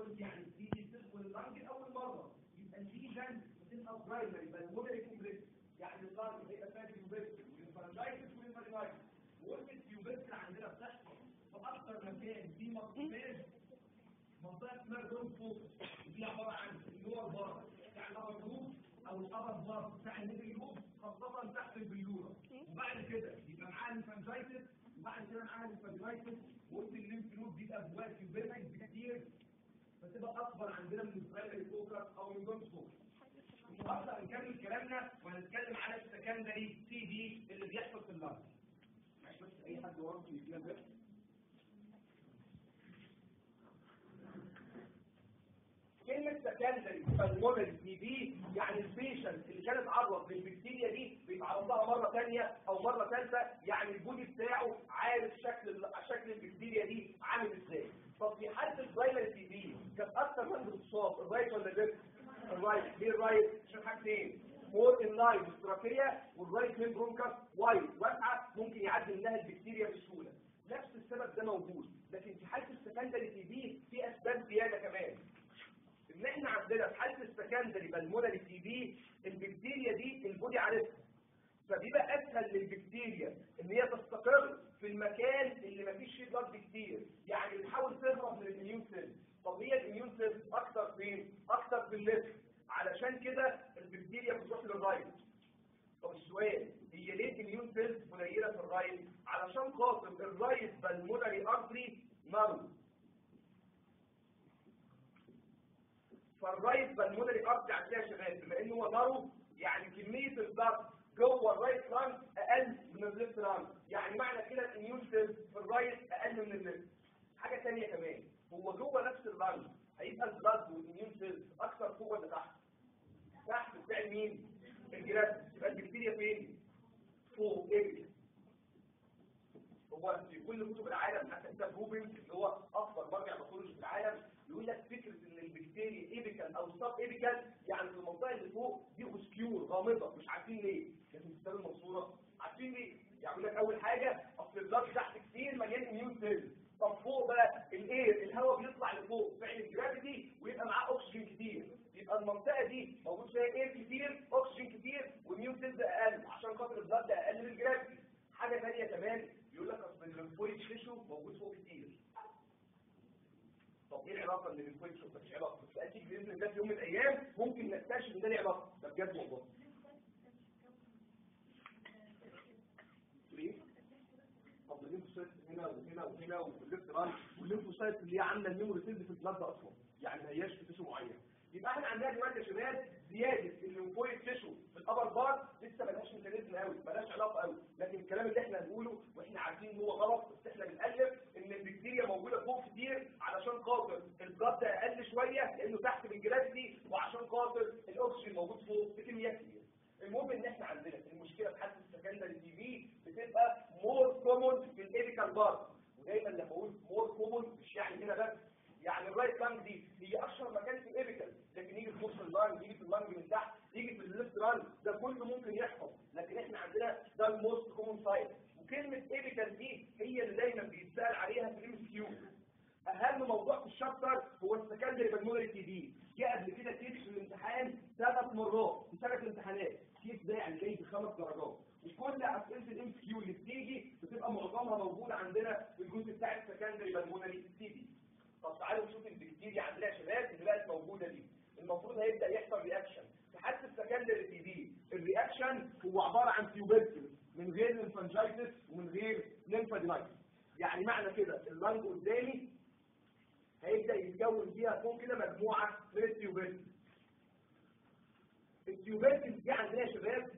قلت يعني بتيجي تدخل اللنج اول مره يبقى الليجن بتبقى برايمري يبقى المودري كومبلكس يعني اللنج هيبقى فيها تيوبركل والفرنجايتس والانفرنجايتس وقلت التيوبركل عندنا بتحصل في اكتر مكان في مقطوعات منطقه اسمها دون فوكس دي عباره عن اللور بار بتاع الابر لوب او الابر بار بتاع الميدل لوب خاصه تحت البلوره وبعد كده يبقى معاها الانفانجايتس وبعد كده معاها الانفانجايتس وقلت الليمف نود بيبقى جواه تيوبركل بكتير فتبقى اكبر عندنا من البرايمري فوكس او من دون فوكس النهارده هنكمل كلامنا وهنتكلم على السكندري سي دي اللي بيحصل في اللنج ماشي بس اي حد وراه يجينا بس كلمة سكندري بالمونري دي دي يعني البيشنت اللي كان اتعرض للبكتيريا دي بيتعرض لها مرة ثانية أو مرة ثالثة يعني البودي بتاعه عارف شكل شكل البكتيريا دي عامل ازاي. طب في حالة البرايمري دي دي كانت أكثر من بتصاب الرايت ولا الليفت؟ الرايت ليه الرايت؟ عشان حاجتين فور ان لاين استراتيجية والرايت من برونكس وايد واسعة ممكن يعدي منها البكتيريا بسهولة. نفس السبب ده موجود لكن في حالة السكندري تي بي في أسباب زيادة كمان. ان احنا عندنا في حاله السكندري بالمونري تي بي البكتيريا دي البودي عارفها فبيبقى اسهل للبكتيريا ان هي تستقر في المكان اللي ما فيش فيه بلاد كتير يعني بتحاول تهرب من الاميون سيل طب هي الاميون سيل اكتر فين اكتر في الليفت علشان كده البكتيريا بتروح للرايت طب السؤال هي ليه الاميون سيلز قليله في الرايت علشان خاطر الرايت بالمونري ارتري نارو فالرايت بالمونري ارتري عشان شغال بما انه هو نارو يعني كميه الضغط جوه الرايت لانج اقل من الليفت لانج يعني معنى كده الاميون سيلز في الرايت اقل من الليفت حاجه ثانيه كمان هو جوه نفس اللانج هيبقى البلاد والاميون سيلز اكثر فوق ولا تحت تحت بتاع مين الجراس يبقى البكتيريا فين فوق ايه هو في كل كتب العالم حتى كتاب روبن اللي هو اكبر مرجع باثولوجي في العالم يقول لك فكره ان البكتيريا ايبيكال او سب ايبيكال يعني في المنطقه اللي فوق دي اوسكيور غامضه مش عارفين ليه لكن في الكتاب المنصوره عارفين ليه يعني يقول لك اول حاجه اصل الضغط تحت كتير مليان اميون سيلز طب فوق بقى الاير الهواء بيطلع لفوق فعل الجرافيتي ويبقى معاه اكسجين كتير يبقى المنطقه دي موجود فيها اير كتير اكسجين كتير والميون سيلز اقل عشان خاطر الضغط اقل من الجرافيتي حاجه ثانيه كمان يقول لك اصل الليمفويد تيشو موجود فوق كتير طب ايه العلاقه ان الليمفويد تيشو مفيش علاقه بس اكيد باذن الله في يوم من الايام ممكن نكتشف ان ده له علاقه ده بجد والله ليه؟ طب الليمفوسايت هنا وهنا وهنا وفي الليفت ران والليمفوسايت اللي هي عامله الميموري سيلز في البلاد ده اصلا يعني ما هياش في تيشو معين يبقى احنا عندنا دلوقتي يا شباب زياده الليمفويد تيشو في الابر بار لسه ملهاش ميكانيزم قوي ملهاش علاقه قوي لكن الكلام اللي احنا هنقوله واحنا عارفين ان هو غلط بس احنا بنألف ان البكتيريا موجوده فوق كتير علشان خاطر البلاد ده اقل شويه لانه تحت بالجرافيتي وعشان خاطر الاكسجين موجود فوق بكميات كبيره المهم ان احنا عندنا المشكله في حاله السكندري تي في بتبقى مور كومون في الايبيكال بار ودايما لما اقول مور كومون مش يعني هنا بس يعني الرايت لانج دي هي اشهر مكان في الايبيكال لكن يجي في نص اللانج يجي في اللانج من تحت يجي في الليفت لانج ده كله ممكن يحصل لكن احنا عندنا ده الموست كومون سايت وكلمه ايبيكال دي هي اللي دايما بيتسال عليها في الام كيو اهم موضوع في الشابتر هو السكندري بالمونري تي دي جه قبل كده كيس في الامتحان ثلاث مرات في ثلاث امتحانات كيس ده يعني جاي بخمس درجات وكل اسئله الام كيو اللي بتيجي بتبقى معظمها موجوده عندنا في الجزء بتاع السكندري بالمونري تي دي طب تعالوا نشوف البكتيريا عندنا يا شباب اللي بقت موجوده دي المفروض هيبدا يحصل رياكشن في حاله السكندري تي دي الرياكشن هو عباره عن تيوبركل من غير ليمفانجايتس ومن غير ليمفادينايتس يعني معنى كده اللنج قدامي هيبدا يتكون فيها فوق كده مجموعه من التيوبركل التيوبركل دي عندنا يا شباب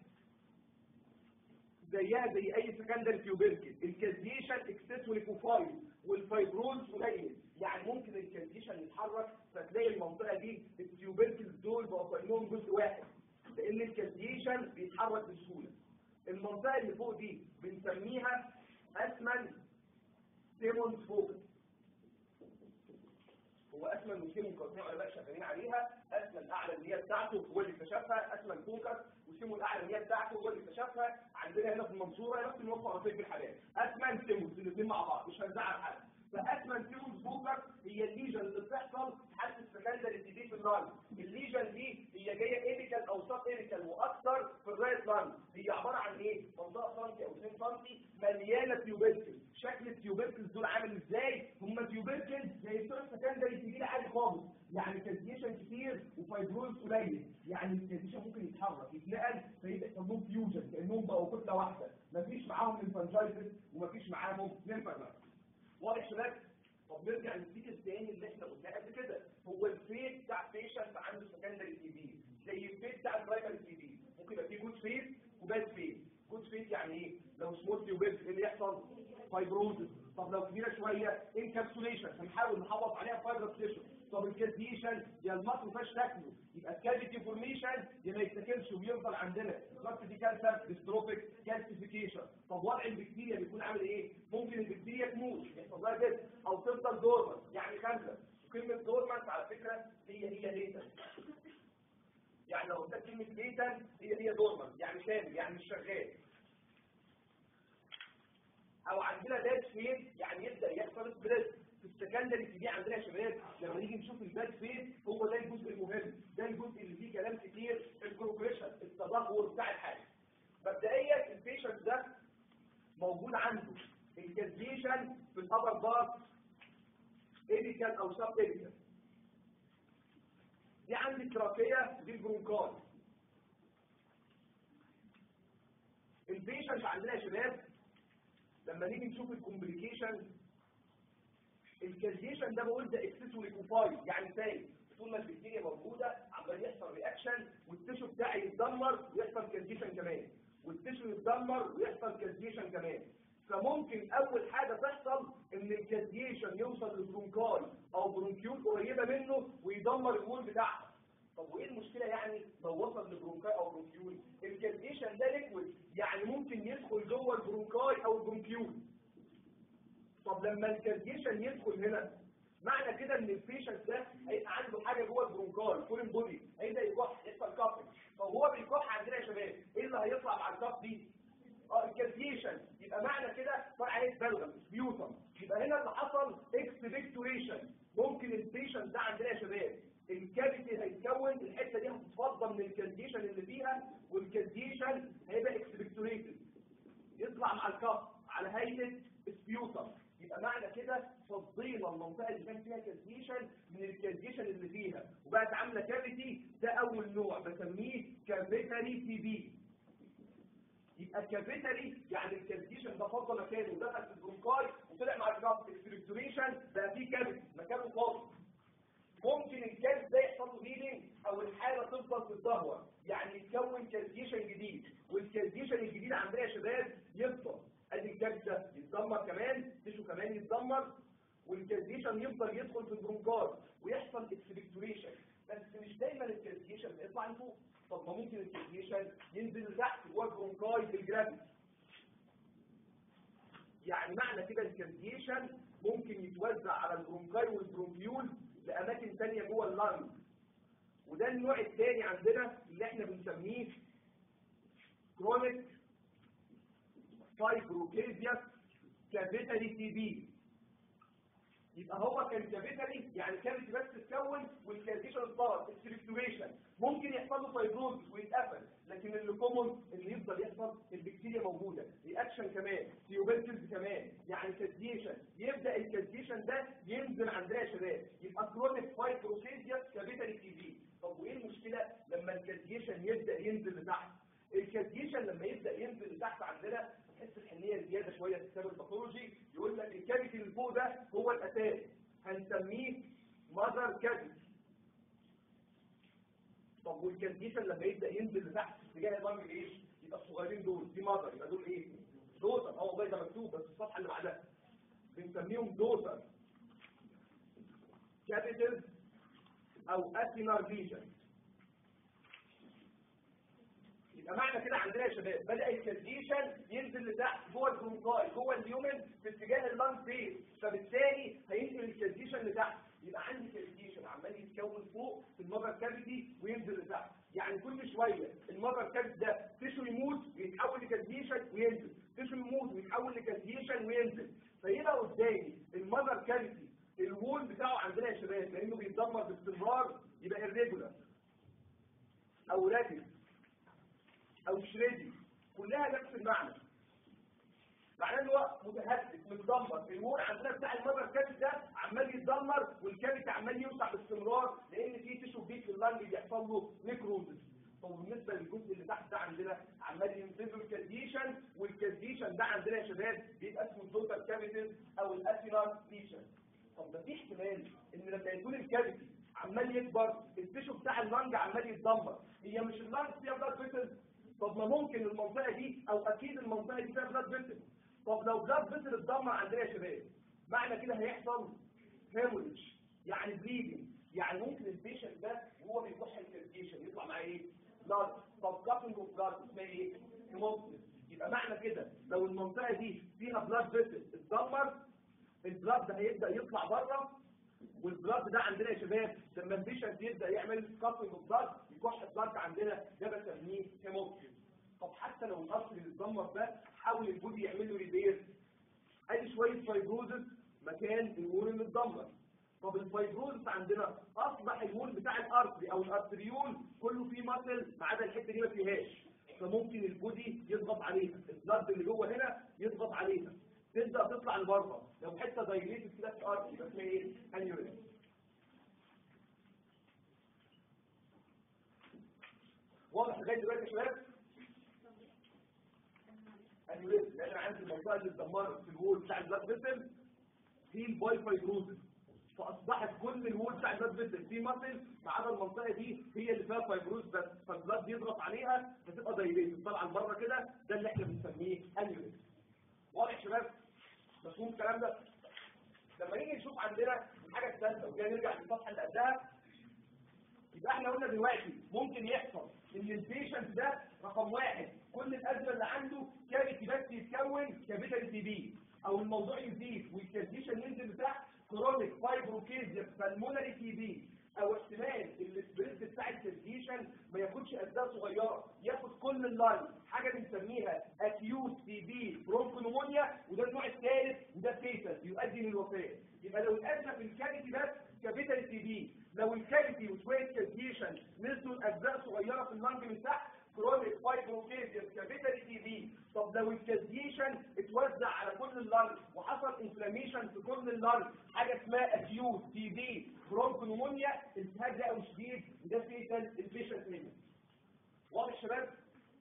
زيها زي اي سكندري تيوبركل الكالديشن اكسس وليكوفايل والفايبروز قليل يعني ممكن الكالديشن يتحرك فتلاقي المنطقه دي التيوبركل دول بقوا كانهم جزء واحد لان الكالديشن بيتحرك بسهوله المنطقه اللي فوق دي بنسميها اسمن سيمونز فوكس هو اسمن وسيمون كان علماء شغالين عليها اسمن اعلى اللي هي بتاعته هو اللي اكتشفها اسمن فوكس وسيمون الاعلى اللي هي بتاعته هو اللي اكتشفها عندنا هنا في المنصوره نفس الموقع رصيد في الحالات اسمن سيمونز الاثنين مع بعض مش هنزعل حد فاسمن سيمونز فوكس هي الليجن اللي بتحصل في حاله سكندري تي بي في اللانج الليجن دي هي جايه ايبيكال او سب ايبيكال واكثر في الرايت لانج هي عباره عن ايه منطقه سنتي او 2 سنتي مليانه تيوبركل شكل التيوبركل دول عامل ازاي هم تيوبركل زي بتوع السكندري تي بي عادي خالص يعني كالسيشن كتير وفايبروز قليل يعني الكالسيشن ممكن يتحرك يتنقل فيبقى يحصل لهم فيوجن كانهم بقوا كتله واحده مفيش معاهم انفانجايتس ومفيش معاهم ليمفانجايتس واضح شباب طب نرجع للفيد الثاني اللي احنا قلناه قبل كده هو الفيد بتاع بيشنت عنده سكندري تي بي زي الفيد بتاع البرايمري تي بي ممكن يبقى فيه جود فيد وباد فيد جود فيد يعني ايه لو سمول تيوبيز ايه اللي يحصل فايبروزس طب لو كبيره شويه انكابسوليشن هنحاول نحافظ عليها فايبروس تيشو طب الكالسيشن يا المط ما فيهاش تاكله يبقى الكالسيتي فورميشن يا ما يتاكلش وبيفضل عندنا المط دي كانسر ديستروفيك كالسيفيكيشن طب وضع البكتيريا بيكون عامل ايه ممكن البكتيريا تموت يحصل لها كده او تفضل دورمنت يعني خمسه كلمه دورمنت على فكره هي هي ليتن يعني لو قلت كلمه ليتن هي هي دورمنت يعني كامل يعني مش شغال او عندنا دات فين يعني يبدا يحصل سبريد في السكندري تي بي عندنا يا شباب لما نيجي نشوف الباد فين هو ده الجزء المهم ده الجزء اللي فيه كلام كتير البروجريشن التدهور بتاع الحاله مبدئيا البيشنت ده موجود عنده الكالسيشن في الابر بارت ايديكال او سب ايديكال دي عندي التراكيه دي البرونكال البيشنت عندنا يا شباب لما نيجي نشوف الكومبليكيشن الكالسيشن ده بقول ده اكسسو ليكوفاي يعني سايب طول ما البكتيريا موجوده عمال يحصل رياكشن والتشو بتاعي يتدمر ويحصل كالسيشن كمان والتشو يتدمر ويحصل كالسيشن كمان فممكن اول حاجه تحصل ان الكالسيشن يوصل لبرونكاي او برونكيول قريبه منه ويدمر الوول بتاعها طب وايه المشكله يعني لو وصل لبرونكاي او برونكيول الكالسيشن ده ليكويد يعني ممكن يدخل جوه البرونكاي او البرونكيول طب لما الكالسيشن يدخل هنا معنى كده ان البيشنت ده هيبقى عنده حاجه جوه البرونكال فورين بودي هيبدا يكح يحصل كافنج طب هو بيكح عندنا يا شباب ايه اللي هيطلع مع الكاف دي؟ اه الكالسيشن يبقى معنى كده طلع عليه بلغم سبيوتم يبقى هنا اللي حصل اكسبكتوريشن ممكن البيشنت ده عندنا يا شباب الكافيتي هيتكون الحته دي هتتفضى من الكالسيشن اللي فيها والكالسيشن هيبقى اكسبكتوريتد يطلع مع الكاف على هيئه سبيوتم يبقى معنى كده فضينا المنطقه اللي كان فيها كالسيشن من الكالسيشن اللي فيها وبقت عامله كافيتي ده اول نوع بسميه كافيتري تي بي يبقى كافيتري يعني الكالسيشن ده فضى مكانه ودخل في البرونكاي وطلع مع الكاف اكسبكتوريشن بقى فيه كافيتي مكانه فاضي ممكن الكالس ده يحصل له هيلينج او الحاله تفضل تتدهور يعني يتكون كالسيشن جديد والكالسيشن الجديد عندنا يا شباب يفضل ادي الكبد ده يتدمر كمان تشو كمان يتدمر والكالسيشن يفضل يدخل في البرونكار ويحصل اكسبكتوريشن بس مش دايما الكالسيشن بيطلع لفوق طب ما ممكن الكالسيشن ينزل لتحت جوه البرونكاي في الجرافيتي يعني معنى كده الكالسيشن ممكن يتوزع على البرونكاي والبرونكيول لاماكن ثانيه جوه اللنج وده النوع الثاني عندنا اللي احنا بنسميه كرونيك فايبروكيزيا كافيتالي تي بي يبقى هو كان كافيتالي يعني كانت بس تتكون والكالكيشن صار اكسبكتوريشن ممكن يحصل له فايبروز ويتقفل لكن اللي كومون اللي يفضل يحصل البكتيريا موجوده رياكشن كمان تيوبركلز كمان يعني كالديشن يبدا الكالديشن ده ينزل عندنا يا شباب يبقى كرونيك فايبروكيزيا كافيتالي تي بي طب وايه المشكله لما الكالديشن يبدا ينزل لتحت الكالديشن لما يبدا ينزل لتحت عندنا تحس الحنيه زياده شويه في كتاب الباثولوجي يقول لك الكافيتي اللي فوق ده هو الاساس هنسميه ماذر كافيتي طب والكالديشن لما يبدا ينزل لتحت في اتجاه اللنج ايه؟ يبقى الصغيرين دول دي ماذر يبقى دول ايه؟ دوسر هو والله ده مكتوب بس الصفحه اللي بعدها بنسميهم دوسر كابيتلز او اسينار فيجن يبقى معنى كده عندنا يا شباب بدا الكالديشن ينزل لتحت جوه البرونكاي جوه اليومن في اتجاه اللانج فيز فبالتالي هينزل الكالديشن لتحت يبقى عندي كالديشن عمال يتكون فوق في المجر كافيتي وينزل لتحت يعني كل شويه المجر كافيتي ده تشو يموت ويتحول لكالديشن وينزل تشو يموت ويتحول لكالديشن وينزل فيبقى قدامي المجر كافيتي الوول بتاعه عندنا يا شباب لانه بيتدمر باستمرار يبقى irregular او راديو او شريدي كلها نفس المعنى معناه ان هو متهدد متدمر الوول عندنا بتاع المره الكابت ده عمال يتدمر والكابت عمال يوسع باستمرار لان في تيشو بيت في اللنج بيحصل له نيكروزس طب بالنسبه للجزء اللي تحت ده عندنا عمال ينزل له الكالديشن والكالديشن ده عندنا يا شباب بيبقى اسمه الدوتال كافيتيز او الاسيلار ليشن طب ده في احتمال ان لما يكون الكافيتي عمال يكبر التيشو بتاع اللنج عمال يتدمر هي مش اللنج فيها بلاد فيسل طب ما ممكن المنطقه دي او اكيد المنطقه دي فيها بلاد فيسل طب لو بلاد فيسل اتدمر عندنا يا شباب معنى كده هيحصل هيموريدج يعني بليدنج يعني ممكن البيشنت ده وهو بيكح الكالكيشن يطلع معاه ايه؟ بلاد طب كافنج اوف بلاد اسمها ايه؟ هيموبسيس يبقى معنى كده لو المنطقه دي فيها بلاد فيسل اتدمر البلاد ده هيبدا يطلع بره والبلاد ده عندنا يا شباب لما البيشنت يبدا يعمل كافنج اوف بلاد يكح البلاد عندنا ده بسميه هيموبسيس طب حتى لو الاصل اللي اتدمر ده حاول البودي يعمل له ريبير ادي شويه فايبروزس مكان الوول اللي اتدمر طب الفايبروزس عندنا اصبح الوول بتاع الارتري او الارتريول كله فيه ماسل ما عدا الحته دي ما فيهاش فممكن البودي يضغط عليها البلد اللي جوه هنا يضغط عليها تبدا تطلع لبره لو حته دايليتد كده في الارتري يبقى اسمها ايه؟ انيوريزم واضح لغايه دلوقتي يا شباب؟ انيوريزم لان انا عندي المنطقه اللي اتدمرت في الوول بتاع البلاد فيسل في الباي فايبروزس فاصبحت كل الوول بتاع البلاد فيسل في ماسل ما عدا المنطقه دي هي اللي فيها فايبروز بس فالبلاد بيضغط عليها فتبقى دايليتد طالعه لبره كده ده اللي احنا بنسميه انيوريزم واضح يا شباب مفهوم الكلام ده لما نيجي نشوف عندنا الحاجه الثالثه وجاي نرجع للصفحه اللي قبلها يبقى احنا قلنا دلوقتي ممكن يحصل ان البيشنت ده رقم واحد كل الازمه اللي عنده كافيتي بس يتكون كابيتال تي بي او الموضوع يزيد والكالديشن ينزل لتحت كرونيك فايبروكيزيا بالمونري تي بي او احتمال السبريد بتاع الكالديشن ما ياخدش اجزاء صغيره ياخد كل اللاين حاجه بنسميها اكيوت تي بي برونكونومونيا وده النوع الثالث وده فيتال يؤدي للوفاه يبقى لو الازمه في الكافيتي بس كابيتال تي بي لو الكافيتي وشويه كالديشن نزلوا اجزاء صغيره في اللنج من تحت كرونيك فايبروكيزيا كابيتال تي بي طب لو الكالديشن اتوزع على كل اللنج وحصل انفلاميشن في كل اللنج حاجه اسمها اكيوت تي بي برونكونومونيا التهاب ده او شديد وده فيتال البيشنت منه واضح يا شباب؟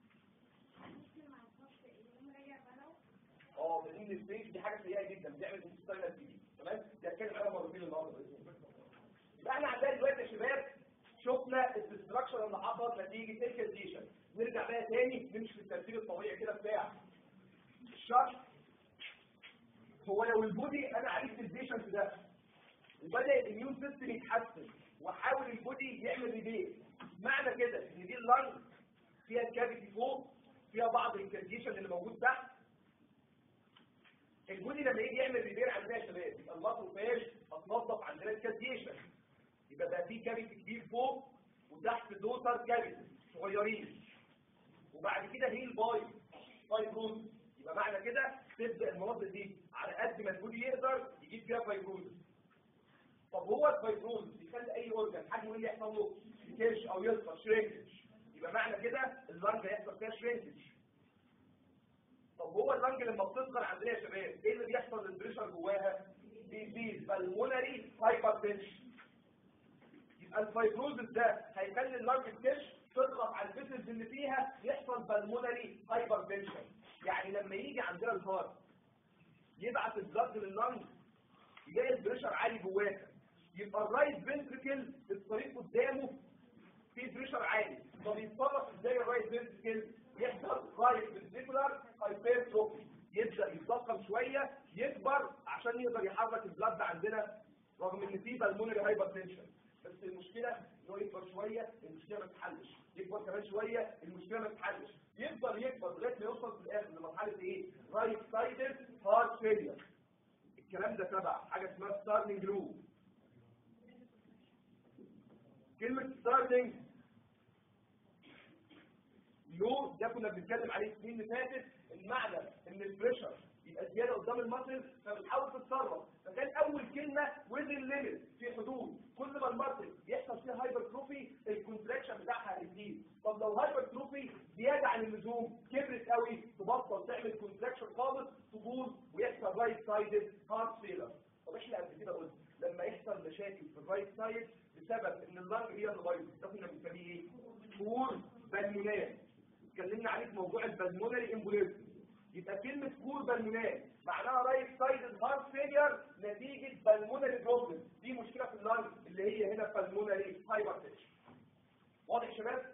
اه بدين السبيس دي حاجه سيئه جدا بتعمل انستايلر تي بي تمام؟ دي هتكلم عليها مرتين النهارده باذن الله يبقى احنا عندنا دلوقتي يا شباب شفنا الاستراكشر اللي حصلت نتيجه الكالديشن نرجع بقى تاني نمشي في الترتيب الطبيعي كده بتاع الشرح هو لو البودي انا عرفت البيشنت ده وبدا الاميون سيستم يتحسن وحاول البودي يعمل ريبير معنى كده ان دي اللنج فيها الكافيتي فوق فيها بعض الكالديشن اللي موجود تحت البودي لما يجي يعمل ريبير عندنا يا شباب يبقى الماكروفاج هتنظف عندنا الكالديشن يبقى بقى في كافيتي كبير فوق وتحت دوتر كافيتي صغيرين وبعد كده هي الباي فايبروز يبقى معنى كده تبدا المناطق دي على قد ما البودي يقدر يجيب فيها فايبروز طب هو الفايبروز بيخلي اي اورجان حد يقول لي يحصل له كيرش او يصفر شرينكج يبقى معنى كده اللنج هيحصل فيها شرينكج طب هو اللنج لما بتصغر عندنا يا شباب ايه اللي بيحصل للبريشر جواها؟ بيزيد بالمونري هايبرتنشن يبقى الفايبروزس ده هيخلي اللنج تكش تضغط على الفيسلز اللي فيها يحصل بالمونري هايبرتنشن يعني لما يجي عندنا الهارت يبعت البلد لللنج يلاقي البريشر عالي جواها يبقى الرايت فنتريكل الطريق قدامه في بريشر عالي طب يتصرف ازاي الرايت فنتريكل يحصل رايت فنتريكولار هايبرتروفي يبدا يتضخم شويه يكبر عشان يقدر يحرك البلد عندنا رغم ان في بالمونري هايبرتنشن بس المشكله ان هو يكبر شويه المشكله ما تتحلش يكبر كمان شويه المشكله ما تتحلش يفضل يكبر لغايه ما يوصل في الاخر لمرحله ايه رايت سايدد هارت فيلير الكلام ده تبع حاجه اسمها ستارلينج لو كلمه ستارلينج لو ده كنا بنتكلم عليه السنين اللي فاتت المعنى ان البريشر يبقى زياده قدام المصل فبتحاول تتصرف فكان اول كلمه وزن الليمت في حدود كل ما الماركت يحصل فيها هايبرتروفي الكونتراكشن بتاعها هيزيد طب لو هايبرتروفي زياده عن اللزوم كبرت قوي تبطل تعمل كونتراكشن خالص تبوظ ويحصل رايت سايدد هارت فيلر طب احنا قبل كده قلنا لما يحصل مشاكل في الرايت سايد بسبب ان اللنج هي اللي بايظه ده كنا بنسميه ايه؟ كور بالمونات اتكلمنا عليه في موضوع البلمونري امبوليزم يبقى كلمة كور بالمونات معناها رايت سايد هارت فيلير نتيجة بالمونري بروبلم دي مشكلة في اللنج اللي هي هنا بالمونري هايبرتنشن واضح يا شباب؟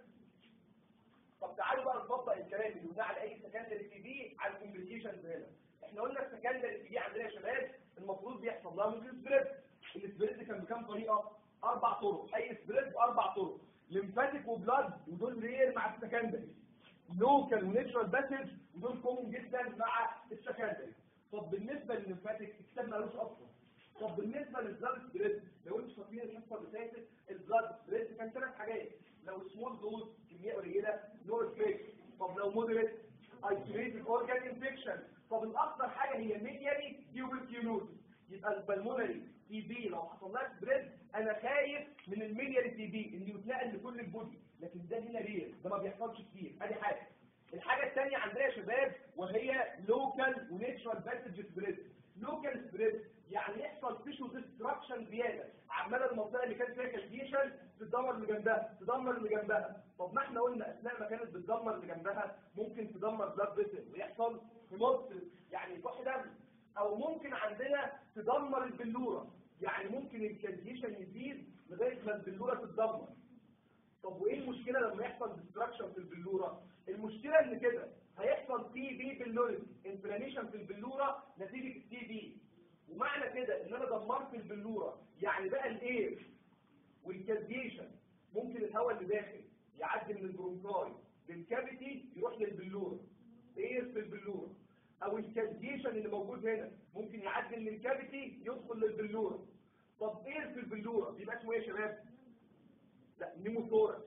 طب تعالوا بقى نطبق الكلام اللي قلناه على اي سكندري تي بي على الكومبليكيشنز هنا احنا قلنا السكندري تي بي عندنا يا شباب المفروض بيحصل لها ممكن سبريد السبريد كان بكام طريقه؟ اربع طرق اي سبريد باربع طرق ليمفاتيك وبلاد ودول رير مع السكندري لوكال ونيتشرال باسج ودول كومن جدا مع السكندري طب بالنسبه للليمفاتيك الكتاب مالوش اصلا طب بالنسبه للبلاد سبريد لو انتوا فاكرين الحصه اللي فاتت البلاد سبريد كان ثلاث حاجات لو سمول دوز كميه قليله نو افكت طب لو مودريت ايسوليتد اورجان انفكشن طب الاخطر حاجه هي ميديالي تيوبركيولوز يبقى البلمونري تي بي لو حصل لها سبريد انا خايف من الميديالي تي بي انه يتنقل لكل البودي لكن ده هنا رير ده ما بيحصلش كتير ادي حاجه الحاجه الثانيه عندنا يا شباب وهي لوكال ونيتشرال باسج سبريد لوكال سبريد يعني يحصل تيشو ديستراكشن زياده عماله المنطقه اللي كان فيها كالديشن تدمر اللي جنبها تدمر اللي جنبها طب ما احنا قلنا اثناء ما كانت بتدمر اللي جنبها ممكن تدمر بلاد فيسل ويحصل هيموبسيس يعني يكح دم او ممكن عندنا تدمر البلوره يعني ممكن الكالديشن يزيد لغايه ما البلوره تتدمر طب وايه المشكله لما يحصل ديستراكشن في البلوره المشكله ان كده هيحصل تي بي بلوريز انفلاميشن في البلوره نتيجه التي بي ومعنى كده ان انا دمرت البلوره يعني بقى الاير والكالديشن ممكن الهواء اللي داخل يعدي من البرونكاي للكافيتي يروح للبلوره اير في البلوره او الكالديشن اللي موجود هنا ممكن يعدي من الكافيتي يدخل للبلوره طب اير في البلوره يبقى اسمه ايه يا شباب لا نيموثوركس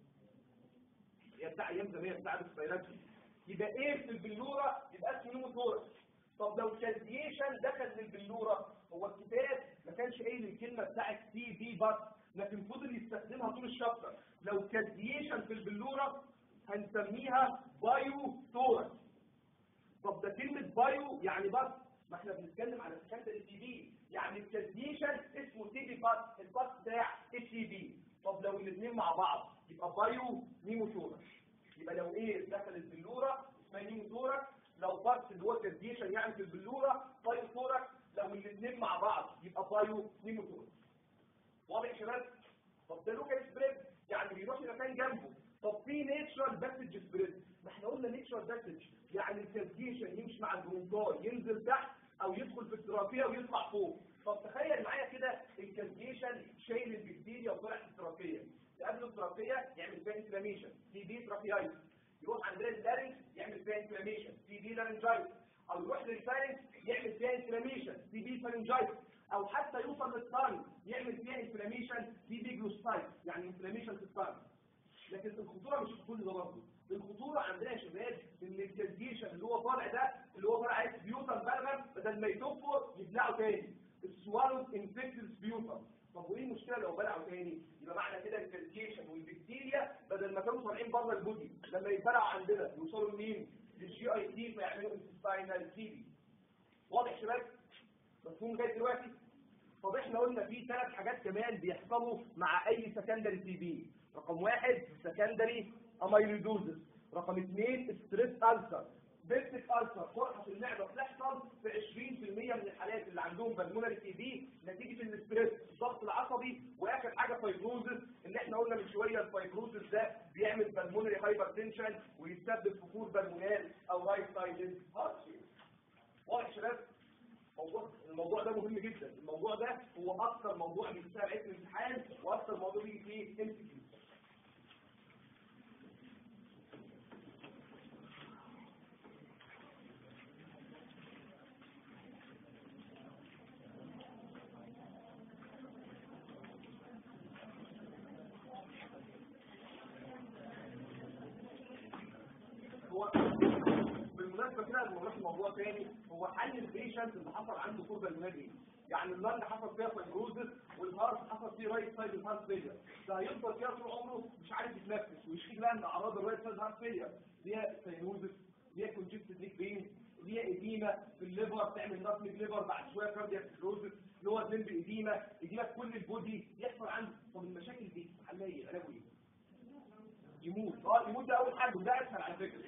هي بتاع ايام زمان بتاع السبيراتي يبقى ايه في البلوره يبقى اسمه نيموثوركس طب لو كالديشن دخل للبلوره هو الكتاب ما كانش قايل الكلمه بتاعت سي بي بس لكن فضل يستخدمها طول الشابتر لو كالديشن في البلوره هنسميها بايو ثوركس طب ده كلمه بايو يعني بس ما احنا بنتكلم على سكندري تي بي يعني الكالديشن اسمه تي بي بس الباس بتاع التي بي طب لو الاثنين مع بعض يبقى بايو نيموثوركس يبقى لو ايه دخل البلوره اسمها نيموثوركس لو باس اللي هو كالديشن يعني في البلوره بايو ثوركس لو الاثنين مع بعض يبقى بايو نيموثوركس واضح يا شباب طب ده لوكال سبريد يعني بيروح لمكان جنبه طب في نيتشرال باسج سبريد ما احنا قلنا نيتشرال باسج يعني الكالديشن يمشي مع البرونكاي ينزل تحت او يدخل في الترافيه ويطلع فوق طب تخيل معايا كده الكالديشن شايل البكتيريا وطلع في الترافيه قبل الترافيه يعمل فيها انفلاميشن تي بي ترافيايتس يروح عند اللارنج يعمل فيها انفلاميشن تي بي لارنجايتس او يروح للفارنج يعمل فيها انفلاميشن تي بي فارنجايتس او حتى يوصل للطن يعمل فيها انفلاميشن تي بي جلوستايت يعني انفلاميشن في الطن لكن الخطوره مش في كل ده برضه الخطوره عندنا يا شباب ان الكالديشن اللي هو طالع ده اللي هو طالع عايز سبيوتر بلغم بدل ما يتوفر يبلعه تاني السوالوز انفكتد سبيوتر طب وايه المشكله لو بلعوا تاني يبقى معنى كده الكالديشن والبكتيريا بدل ما كانوا طالعين بره البودي لما يتبلعوا عندنا يوصلوا لمين للجي اي تي فيعملوا انتستاينال تي واضح يا شباب مفهوم لغايه دلوقتي طب احنا قلنا في ثلاث حاجات كمان بيحصلوا مع اي سكندري تي بي رقم واحد سكندري اميلودوزس رقم اثنين ستريس ألسر بيستك ألسر قرحة في المعدة بتحصل في 20% من الحالات اللي عندهم بالمونري تي بي نتيجة الاستريس الضغط العصبي واخر حاجة فايبروزس اللي احنا قلنا من شوية الفايبروزس ده بيعمل بالمونري هايبرتنشن ويسبب فقور بالمونال او رايت سايدد هارت واضح يا شباب موضوع الموضوع ده مهم جدا الموضوع ده هو اكثر موضوع بيتسال عليه في الامتحان واكثر موضوع بيجي فيه ام سي كيو هو بالمناسبه كده الموضوع موضوع تاني هو حل البيشنت اللي حصل عنده كوربا المنادي يعني اللنج حصل فيها فايبروزس والهارت حصل فيه رايت سايد الهارت فيلير ده هيفضل فيها طول عمره مش عارف يتنفس ويشيل بقى من اعراض الرايت سايد هارت فيلير ليها سيروزس ليها كونجكتد نيك بين ليها اديمه في الليفر تعمل نقل ليفر بعد شويه كاردياك سيروزس اللي هو ذنب اديمه اديمه في كل البودي يحصل عنده طب المشاكل دي حلها ايه علاجه ايه؟ يموت اه يموت ده اول حاجه وده اسهل على فكره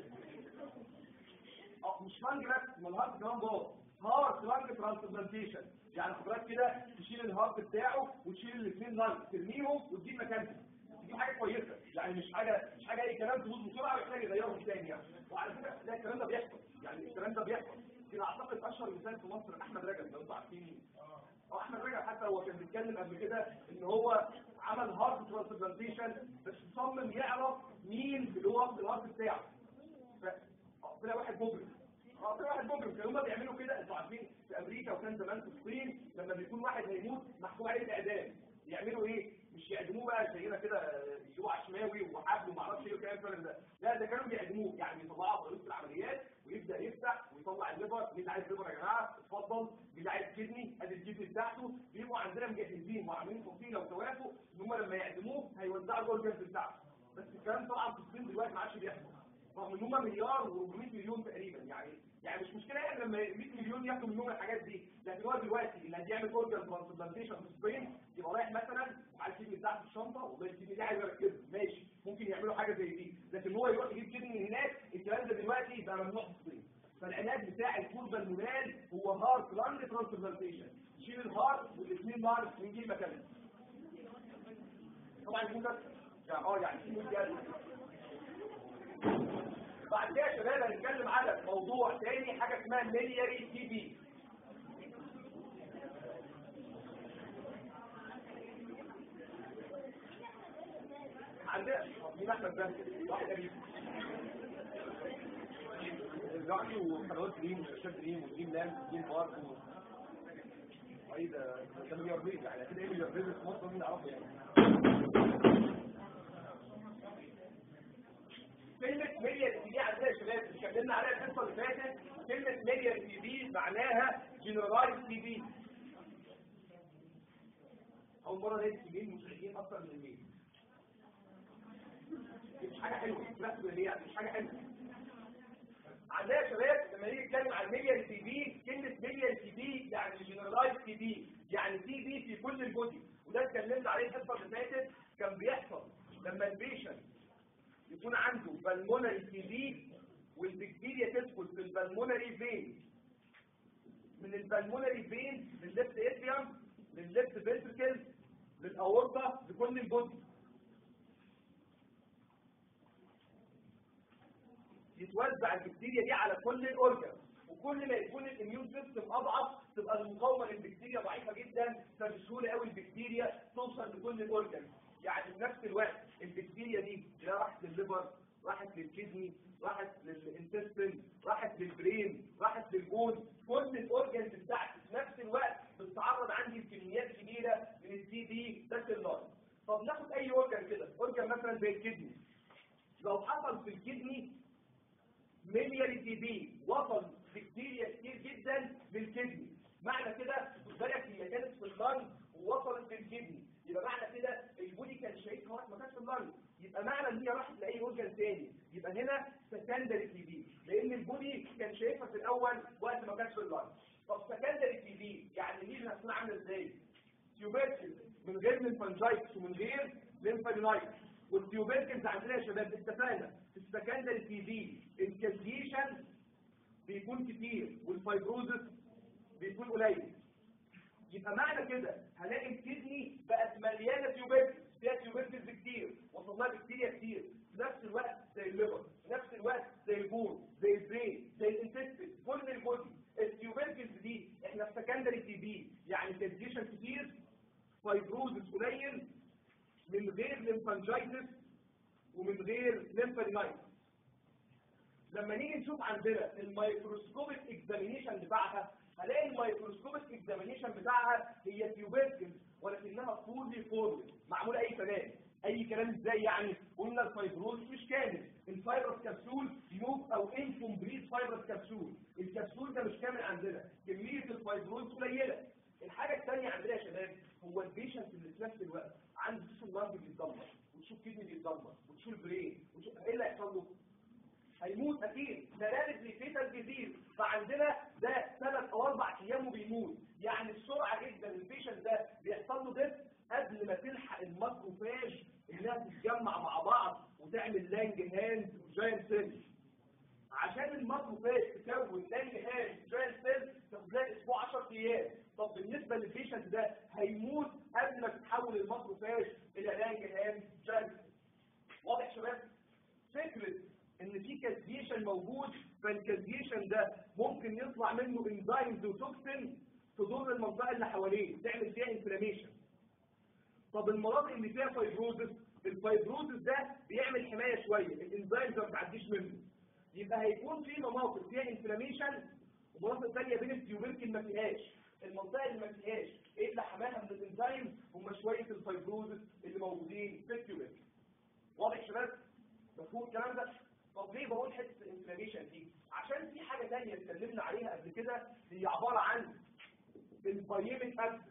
اه مش لانج بس ما الهارت كمان جوه هارت لانج ترانسبلانتيشن يعني حضرتك كده تشيل الهارت بتاعه وتشيل الاثنين لانج ترميهم وتجيب مكانهم دي حاجه كويسه يعني مش حاجه مش حاجه اي كلام تبوظ بسرعه ويحتاج يغيرهم تاني يعني وعلى فكره ده الكلام ده بيحصل يعني الكلام ده بيحصل كده اعتقد اشهر مثال في مصر احمد رجب لو انتوا عارفين مين اه احمد رجب حتى هو كان بيتكلم قبل كده ان هو عمل هارت ترانسبلانتيشن بس صمم يعرف مين اللي هو في الهارت بتاعه ف اه طلع واحد مجرم اه طلع واحد مجرم كانوا هما بيعملوا كده انتوا عارفين في امريكا وكان زمان في الصين لما بيكون واحد هيموت محكوم عليه الاعدام يعملوا ايه؟ مش يعدموه بقى زينا كده يجيبوا عشماوي وحبل وما اعرفش ايه والكلام الفارغ ده لا ده كانوا بيعدموه يعني يطلعوا طريقه العمليات ويبدا يفتح ويطلع الليفر مين اللي عايز ليفر يا جماعه اتفضل مين اللي عايز كدني ادي الكدني بتاعته بيبقوا عندنا مجهزين وعاملين فصيله وتوافق ان هم لما يعدموه هيوزعوا جوه الجهاز بتاعته بس الكلام طبعا في الصين دلوقتي ما عادش بيحصل رغم ان هم مليار و400 مليون تقريبا يعني يعني مش مشكله يعني لما 100 مليون ياخدوا منهم الحاجات دي لكن هو دلوقتي اللي هيعمل اورجان ترانسبلانتيشن في سبين يبقى رايح مثلا مع الكدني بتاعته الشنطه والله الكدني دي عايز اركبها ماشي ممكن يعملوا حاجه زي دي لكن هو يروح يجيب كدني من هناك الكلام ده دلوقتي بقى ممنوع في الصين فالعلاج بتاع الكوربا المونال هو هارت لانج ترانسبلانتيشن شيل الهارت والاثنين لانج ونجيب مكانهم طبعا يكون بس يعني اه يعني في مجال بعد كده يا شباب هنتكلم على موضوع تاني حاجه اسمها ميلياري تي بي عندنا مين احمد ده واحد قريب الزعلي وقنوات دريم وشاشات دريم ودريم لاند ودريم بارك و ايه ده ده ملياردير يعني كده ايه ملياردير في مصر مين يعرفه يعني كلمة مليار تي بي عندنا يا شباب اتكلمنا عليها القصة اللي فاتت كلمة مليار تي بي معناها جنرالايز تي بي أول مرة نلاقي تي بي مشاهدين أكتر من الميل مش حاجة حلوة رسم هي مش حاجة حلوة عندنا يا شباب لما نيجي نتكلم عن مليار تي بي كلمة مليار تي بي يعني جنرالايز تي بي يعني تي بي في كل الجزء وده اتكلمنا عليه الحصة اللي فاتت كان بيحصل لما البيشنت يكون عنده بالمونري تي بي والبكتيريا تدخل في البالمونري فين من البالمونري فين للليفت اتريوم للليفت فينتركل للاورطه لكل الجزء يتوزع البكتيريا دي على كل الاورجن وكل ما يكون الاميون سيستم اضعف تبقى المقاومه للبكتيريا ضعيفه جدا فبسهوله قوي البكتيريا توصل لكل الاورجن يعني في نفس الوقت البكتيريا دي لا راحت للليفر راحت للكدني راحت للانتستين راحت للبرين راحت للجون كل الاورجنز بتاعتي في نفس الوقت بتتعرض عندي لكميات كبيره من السي دي ده اللاين طب ناخد اي اورجن كده اورجن مثلا زي الكدني لو حصل في الكدني ملياري تي بي وصل بكتيريا كتير جدا للكدني معنى كده خد بالك هي كانت في اللنج ووصلت للكدني يبقى معنى كده البودي كان شايفها وقت ما كانش في اللنج يبقى معنى ان هي راحت لاي اورجن تاني يبقى هنا سكندري تي بي لان البودي كان شايفها في الاول وقت ما كانش في اللنج طب سكندري تي بي يعني ليه هتكون عامله ازاي؟ تيوبركل من غير ليمفانجايتس ومن غير ليمفانيلايتس والتيوبركلز عندنا يا شباب اتفقنا في السكندري تي بي الكالسيشن بيكون كتير والفايبروزس بيكون قليل يبقى معنى كده هلاقي الكدني بقت مليانه تيوبركلز فيها تيوبركلز كتير وصل لها بكتيريا كتير في نفس الوقت زي الليفر في نفس الوقت زي البون زي البرين زي الانتستين كل البودي التيوبركلز دي احنا في سكندري تي بي يعني كالسيشن كتير فايبروزس قليل من غير ليمفانجايتس ومن غير ليمفانيلايتس لما نيجي نشوف عندنا الميكروسكوبيك اكزامينيشن بتاعها هلاقي الميكروسكوبيك اكزامينيشن بتاعها هي تيوبركلز ولكنها فولي فورمد معمول اي كلام اي كلام ازاي يعني قلنا الفايبروز مش كامل الفايبرس كبسول نوب او انكمبليت فايبرس كبسول الكبسول ده مش كامل عندنا كميه الفايبروز قليله الحاجه الثانيه عندنا يا شباب هو البيشنت اللي في نفس الوقت عنده تيشو اللنج بيتدمر وتشوف كدني بيتدمر وتشوف برين وتشوف ايه اللي هيحصل له؟ هيموت اكيد ملابس لفيتال ديزيز فعندنا ده ثلاث او اربع ايام وبيموت يعني بسرعه جدا البيشنت ده بيحصل له ده قبل ما تلحق الماكروفاج انها تتجمع مع بعض وتعمل لانج هاند وجاينت سيل عشان الماكروفاج تكون لانج هاند وجاينت سيل تاخد لها اسبوع 10 ايام طب بالنسبه للبيشنت ده هيموت قبل ما تتحول الماكروفاج الى لانج هاند جاينت واضح يا شباب فكره ان في كازيشن موجود فالكازيشن ده ممكن يطلع منه انزيمز وتوكسين تضر المنطقه اللي حواليه تعمل فيها انفلاميشن طب المناطق اللي فيها فايبروزس الفايبروزس ده بيعمل حمايه شويه الانزيمز ما بتعديش منه يبقى هيكون في مناطق فيها انفلاميشن ومناطق ثانيه بين التيوبركل ما فيهاش المنطقه اللي ما فيهاش ايه اللي حماها من الانزيمز هم شويه الفايبروزس اللي موجودين في التيوبركل واضح يا شباب مفهوم الكلام ده طب ليه بقول حته الانفلاميشن دي عشان في حاجه ثانيه اتكلمنا عليها قبل كده هي عباره عن البايميك اكسس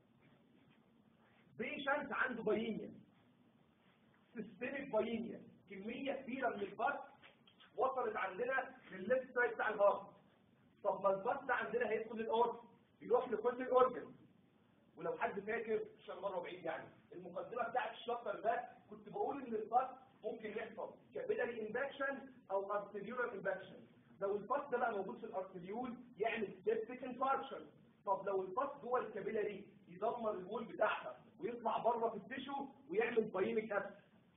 بيشنت عنده بايميا سيستميك بايميا كميه كبيره من البط وصلت عندنا للليفت سايد بتاع الهارت طب ما البط ده عندنا هيدخل الاورجن يروح لكل الاورجن ولو حد فاكر عشان مره بعيد يعني المقدمه بتاعت الشابتر ده كنت بقول ان البط ممكن يحصل كابيلاري امباكشن او ارتريولار امباكشن لو البط ده بقى موجود في الارتريول يعمل سيبتيك انفاركشن طب لو البط جوه الكابيلاري يدمر الوول بتاعها ويطلع بره في التشو ويعمل بايميك ابس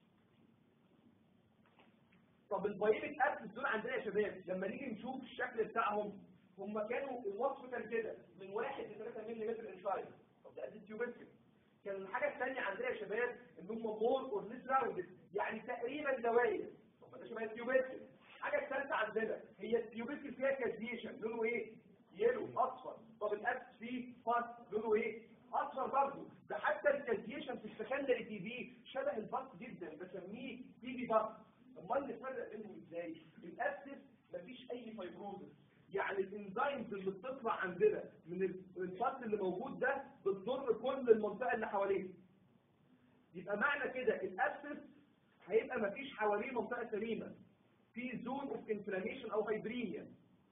طب البايميك ابس دول عندنا يا شباب لما نيجي نشوف الشكل بتاعهم هم كانوا الوصف كان كده من 1 ل 3 ملم انسايد طب ده قد التيوبركل كان الحاجه الثانيه عندنا يا شباب ان هم مور اور ليس راوندد يعني تقريبا دواير طب ده شبه التيوبركل الحاجه الثالثه عندنا هي التيوبركل فيها كازيشن لونه ايه يلو اصفر طب الابس فيه فاس لونه ايه اصفر برضه ده حتى الكازيشن في السكندري تي في شبه البط جدا بسميه تي في بط امال نفرق بينهم ازاي الابسس مفيش اي فايبروزس يعني الانزيمز اللي بتطلع عندنا من الفصل اللي موجود ده بتضر كل المنطقه اللي حواليه يبقى معنى كده الابسس هيبقى مفيش حواليه منطقه سليمه في زون اوف انفلاميشن او هايبرينيا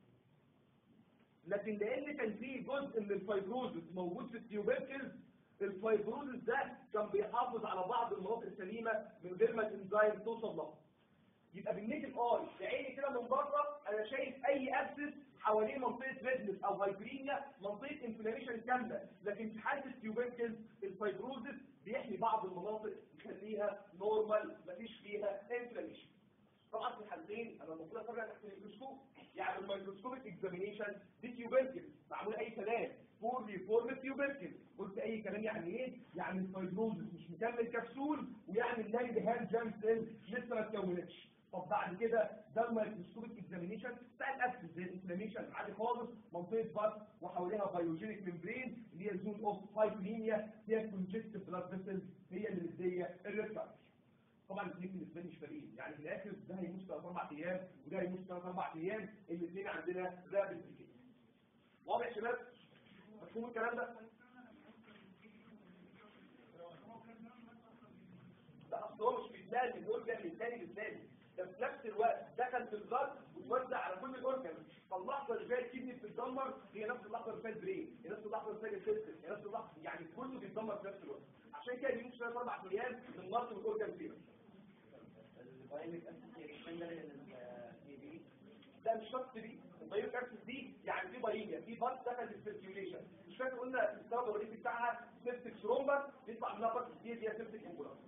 لكن لان كان في جزء من الفايبروزس موجود في التيوبركلز الفايبروزس ده كان بيحافظ على بعض المناطق السليمه من غير ما الانزيم توصل لها يبقى بالنيتف اي بعيني كده من بره انا شايف اي ابسس حواليه منطقه ريدنس او هايبرينيا منطقه انفلاميشن كامله لكن في حاله التيوبركلز الفايبروزس بيحمي بعض المناطق يخليها نورمال مفيش فيها انفلاميشن طبعا في الحالتين انا المفروض افرق تحت الميكروسكوب يعني الميكروسكوبيك اكزامينيشن دي تيوبركل معمول اي كلام فورلي فورم تيوبركل قلت اي كلام يعني ايه يعني الفايبروزس مش مكمل كبسول ويعني اللاند هاند جام سيل لسه ما اتكونتش طب بعد كده ده الميكروسكوبيك اكزامينيشن بتاع الابسس زي الانفلاميشن عادي خالص منطقه بط وحواليها بايوجينيك ممبرين اللي هي زون اوف هايبرينيا فيها كونجكتيف بلاد فيسلز هي اللي مديه الريفرنس طبعا الاثنين بالنسبه لي مش فارقين يعني في الاخر ده هيموت في اربع ايام وده هيموت في اربع ايام الاثنين عندنا رابد كده واضح يا شباب مفهوم الكلام ده لا اصل هو مش بيتنقل من اورجن للتاني للتاني ده في نفس الوقت دخل في البلد وتوزع على كل الاورجن فاللحظه اللي فيها الكدني بتتدمر هي نفس اللحظه اللي فيها البرين هي نفس اللحظه اللي فيها السيستم هي نفس اللحظه يعني كله بيتدمر في نفس الوقت عشان كده بيموت ثلاث اربع ايام من نقص الاورجن فيها ده مش شرط دي البايو كارسس دي يعني في بايميا في بط دخل في السيركيوليشن مش فاكر قلنا السبب الرئيسي بتاعها سيبتك ثرومبس يطلع منها بط كتير دي سيبتك امبولاس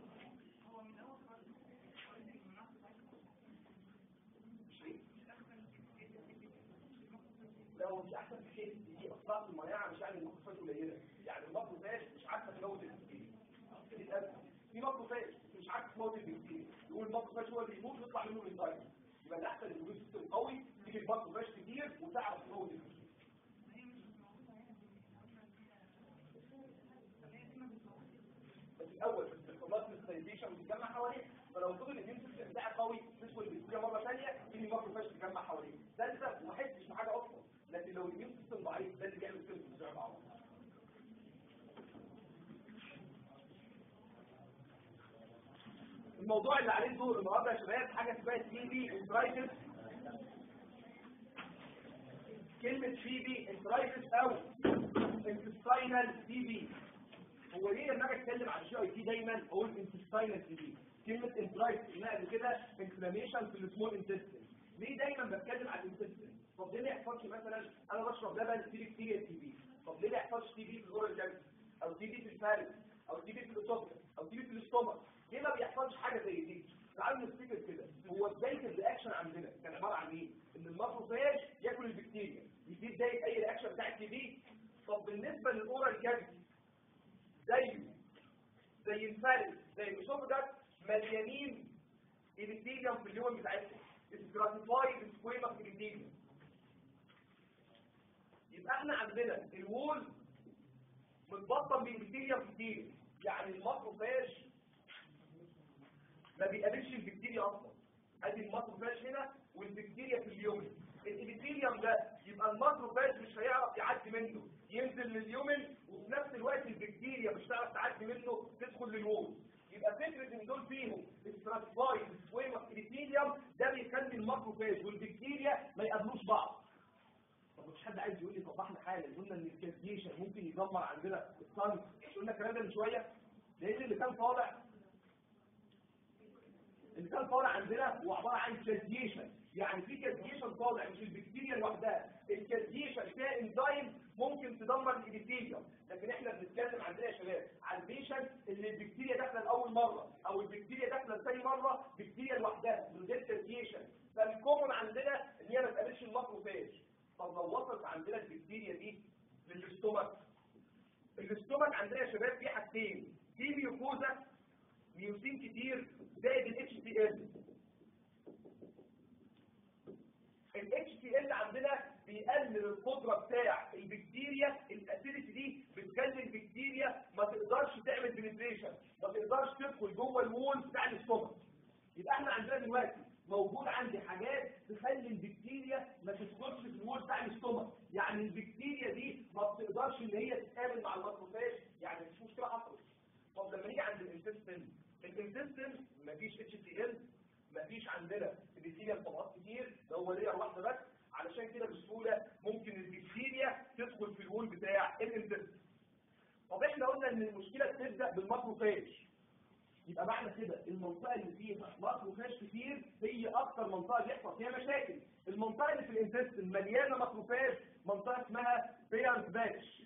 لو مش احسن في شيء دي اصلاح المناعه مش يعني المخففات قليله يعني المخففات مش عارفه تموت البكتيريا دي الازمه في مخففات مش عارفه تموت البكتيريا يقول المخففات هو اللي يموت ويطلع منه الانزيم يبقى الاحسن الوجود سيستم قوي تيجي المخففات كتير وتعرف تموت البكتيريا بس الاول بس الخلاص الستيشن بتتجمع حواليه فلو فضل الاميون سيستم بتاعي قوي تدخل البكتيريا مره ثانيه تيجي المخففات تتجمع حواليه ده لسه ما حسش بحاجه اصلا لكن لو الاميون سيستم ضعيف ده اللي بيعمل كده في الزرع مع بعض الموضوع اللي عليه دور النهارده يا شباب حاجه اسمها تي بي انترايتس كلمه تي بي انترايتس او انتستاينال تي بي هو ليه لما اجي اتكلم عن الجي اي تي دايما اقول انتستاينال تي بي كلمه انترايتس قلنا قبل كده انفلاميشن في السمول انتستين ليه دايما بتكلم عن الانتستين طب ليه ما يحصلش مثلا انا بشرب لبن فيه بكتيريا تي بي طب ليه ما يحصلش تي بي في الاورال جامد او تي بي في الفارس او تي بي في الاسوفيا او تي بي في الاستومك ليه ما بيحصلش حاجه زي دي تعالوا نفتكر كده هو بدايه الرياكشن عندنا كان عباره عن ايه ان الماكروفاج ياكل البكتيريا دي بدايه اي رياكشن بتاع التي بي طب بالنسبه للاورال كافيتي زيه زي الفارس زي الاسوفيا مليانين ابيثيليوم في اليوم بتاعتهم استراتيفايد سكويما في الابيثيليوم يبقى احنا عندنا الوول متبطن بابيثيليوم كتير يعني الماكروفاج ما بيقابلش البكتيريا اصلا ادي الماكروفاج هنا والبكتيريا في اليومن الابيثيليوم ده يبقى الماكروفاج مش هيعرف يعدي منه ينزل لليومن وفي نفس الوقت البكتيريا مش هتعرف تعدي منه تدخل للوول يبقى فكره ان دول فيهم استراتيفايد سكويما ابيثيليوم ده بيخلي الماكروفاج والبكتيريا ما يقابلوش بعض طب مش حد عايز يقول لي طب احنا حالا قلنا ان الكازيشن ممكن يدمر عندنا الصن قلنا الكلام ده من شويه لان اللي كان طالع اللي كان طالع عندنا هو عباره عن كازيشن يعني في كازيشن طالع مش البكتيريا لوحدها الكازيشن فيها انزيم ممكن تدمر الابيثيليوم لكن احنا بنتكلم عندنا يا شباب عن البيشنت اللي البكتيريا داخله لاول مره او البكتيريا داخله لثاني مره بكتيريا لوحدها من غير كازيشن فالكومن عندنا ان هي ما تقابلش الماكروفاج طب لو وصلت عندنا البكتيريا دي للاستومك الاستومك عندنا يا شباب في حاجتين في ميوكوزا ميوسين كتير زائد الاتش تي ال الاتش تي ال عندنا بيقلل القدره بتاع البكتيريا الاسيديتي دي بتخلي البكتيريا ما تقدرش تعمل بنتريشن ما تقدرش تدخل جوه الوول بتاع الاستومك يبقى احنا عندنا دلوقتي موجود عندي حاجات تخلي البكتيريا ما تدخلش في الوول بتاع الاستومك يعني البكتيريا دي ما بتقدرش ان هي تتقابل مع الماكروفاج يعني مش مشكله حصلت طب لما نيجي عند الانتستين الانتستين مفيش اتش تي ال مفيش عندنا ابيثيليال طبقات كتير ده هو لير واحده بس علشان كده بسهوله ممكن البكتيريا تدخل في الوول بتاع الانتستين طب احنا قلنا ان المشكله بتبدا بالماكروفاج يبقى معنى كده المنطقه اللي فيها ماكروفاج كتير هي اكتر منطقه بيحصل فيها مشاكل المنطقه اللي في الانتستين مليانه ماكروفاج منطقه اسمها بيرز باتش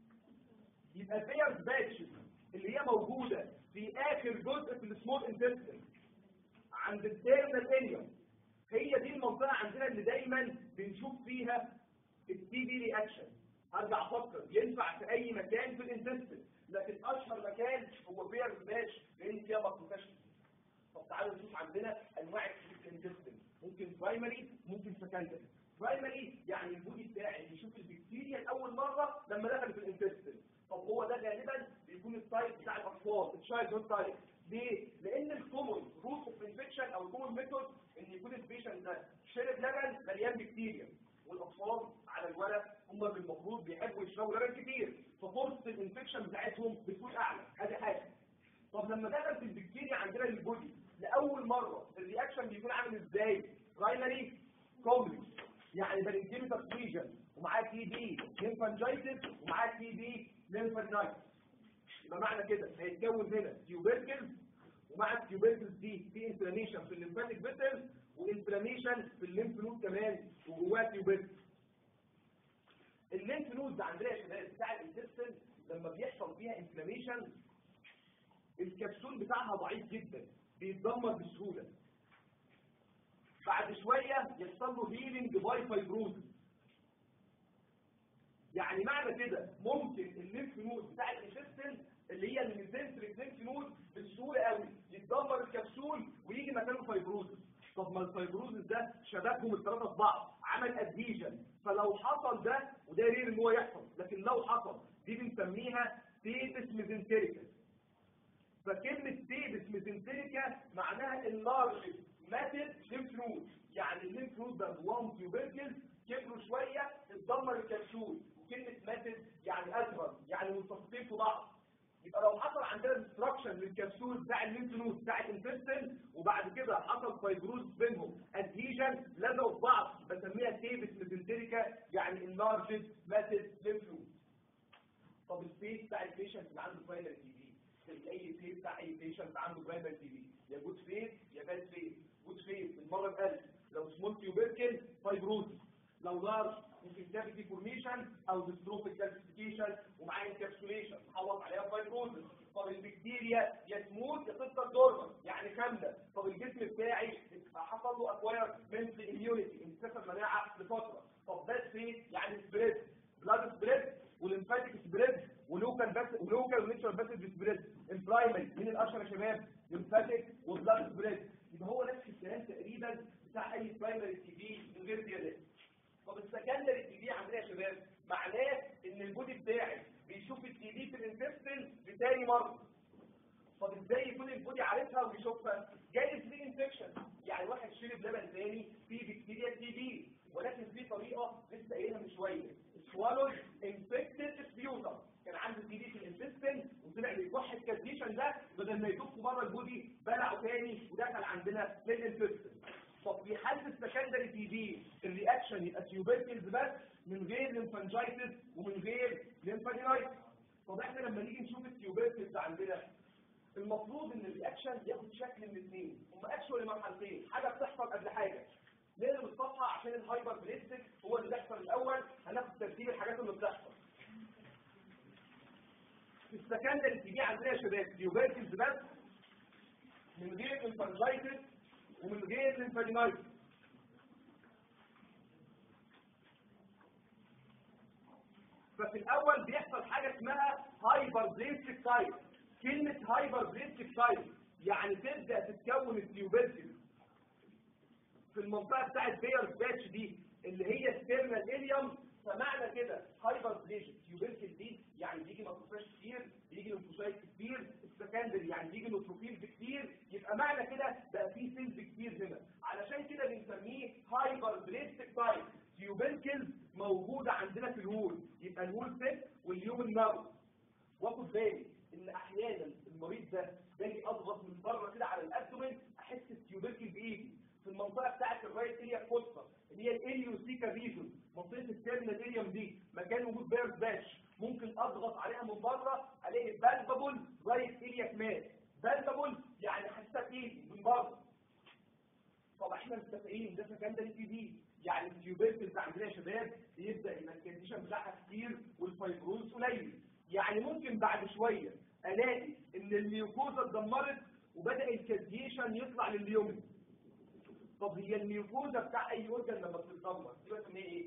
يبقى بيرز باتش اللي هي موجوده في اخر جزء في السمول انتستين عند التيرمال اريا هي دي المنطقه عندنا اللي دايما بنشوف فيها التي بي رياكشن ارجع افكر ينفع في اي مكان في الانتستين لكن اشهر مكان هو بيرز باتش لان فيها ماكروفاج طب تعالوا نشوف عندنا انواع الانتستين ممكن برايمري ممكن سكندري برايمري يعني البودي بتاعي بيشوف البكتيريا لاول مره لما دخل في الانتستين طب هو ده غالبا بيكون التايب بتاع الاطفال الشايلد هود تايب ليه؟ لان الكومون روت اوف انفكشن او الكومون ميثود ان يكون البيشنت ده شرب لبن مليان بكتيريا والاطفال على الورق هم اللي المفروض بيحبوا يشربوا لبن كتير ففرصه الانفكشن بتاعتهم بتكون اعلى ادي حاجه طب لما دخلت البكتيريا عندنا للبودي لاول مره الرياكشن بيكون عامل ازاي؟ برايمري كومبلكس يعني بارنكيميتال ليجن ومعاه تي بي ليمفانجايتس ومعاه تي بي ليمفانجايتس يبقى معنى كده هيتكون هنا تيوبركلز ومع التيوبركلز دي في انفلاميشن في الليمفاتيك فيسلز وانفلاميشن في الليمف نود كمان وجواه تيوبركلز الليمف نود عندنا يا شباب بتاع الانتستين لما بيحصل فيها انفلاميشن الكبسول بتاعها ضعيف جدا بيتدمر بسهوله بعد شويه يحصل له هيلينج باي فايبروزس يعني معنى كده ممكن الليمف نود بتاع الانتستين اللي هي الميزنتريك ليمف نود بسهوله قوي يتدمر الكبسول ويجي مكانه فايبروزس طب ما الفايبروزس ده شبكهم الثلاثه في بعض عمل ادهيجن فلو حصل ده وده رير ان هو يحصل لكن لو حصل دي بنسميها تيبس ميزنتريكا فكلمه تيبس ميزنتريكا معناها اللارج ماتد ليمف نود يعني الليمف نود ده جوام تيوبركلز كبروا شويه اتدمر الكبسول وكلمه ماتد يعني اصغر يعني ملتصقين في بعض يبقى لو حصل عندنا ديستراكشن للكبسول بتاع الليمف نود بتاع الانتستين وبعد كده حصل فايبروز بينهم ادهيجن لزقوا في بعض بسميها تيبس ميزنتريكا يعني انلارجد ماسد ليمف نود طب الفيس بتاع البيشنت اللي عنده برايمري تي بي اي فيس بتاع اي بيشنت عنده برايمري تي بي يا جود فيس يا باد فيس جود فيس المره الالف لو سمول تيوبركل فايبروز لو لارج ممكن كافيتي فورميشن او ديستروفيك كالسيفيكيشن ومعاه انكابسوليشن نحوط عليها فايبروزس طب البكتيريا يا سموث يا تفضل دورمنت يعني كامله طب الجسم بتاعي حصل له اكواير منتل اميونيتي انتكاسه مناعه لفتره طب ده سبريد يعني سبريد بلاد سبريد والليمفاتيك سبريد ولوكال بس ولوكال ونيتشر بس سبريد البرايمري مين الاشهر يا شباب ليمفاتيك وبلاد سبريد يبقى هو نفس الكلام تقريبا بتاع اي برايمري تي بي من غير زيادات طب السكندري تي بي عندنا يا شباب معناه ان البودي بتاعي بيشوف التي بي في الانتستين لتاني مره طب ازاي يكون البودي عارفها وبيشوفها جايز في انفكشن يعني واحد شرب لبن تاني فيه بكتيريا تي بي ولكن في طريقه لسه قايلها من شويه سوالوج انفكتد سبيوتر كان عنده تي بي في الانتستين وطلع بيكح الكالسيشن ده بدل ما يدخل بره البودي بلعه تاني ودخل عندنا للانتستين طب في حالة السكندري تي بي الرياكشن يبقى تيوبركلز بس من غير ليمفانجايتس ومن غير ليمفادينايتس طب احنا لما نيجي نشوف التيوبركلز عندنا المفروض ان الرياكشن ياخد شكل من اثنين هم اكشوالي مرحلتين حاجه بتحصل قبل حاجه نقلب الصفحه عشان الهايبر بليستيك هو اللي بيحصل الاول هناخد ترتيب الحاجات اللي بتحصل في السكندري تي بي عندنا يا شباب تيوبركلز بس من غير ليمفانجايتس ومن غير ليمفادينايتس ففي الاول بيحصل حاجه اسمها هايبر بليستيك سايت كلمه هايبر بليستيك سايت يعني تبدا تتكون التيوبركل في المنطقه بتاعت بير باتش دي اللي هي ستيرنال اليوم فمعنى كده هايبر بليستيك تيوبركل دي يعني بيجي ماكروفاج كتير بيجي ليمفوسايت كتير السكندري يعني بيجي نوتروفيلز كتير يبقى معنى كده بقى في سيلز كتير هنا علشان كده بنسميه هايبر بليستيك سايت تيوبركلز موجوده عندنا في الوول يبقى الوول سيت واليومن ماوس واخد بالي ان احيانا المريض ده باجي اضغط من بره كده على الابدومين احس التيوبركل بايدي في المنطقه بتاعت الرايت اريا القصه اللي هي الاليوسيكا ريجون منطقه التيرمينال اريوم دي مكان وجود بيرد باش ممكن اضغط عليها من بره الاقي بالبابل رايت اريا كمان بالبابل يعني حاسه بايدي من بره طب احنا متفقين ده سكندري تي بي يعني التيوبركلز عندنا يا شباب يبدا يبقى الكونديشن بتاعها كتير والفايبروز قليل يعني ممكن بعد شويه الاقي ان الميوكوزا اتدمرت وبدا الكالسيشن يطلع لليومن طب هي الميوكوزا بتاع اي اورجن لما بتتدمر دي بسميها ايه؟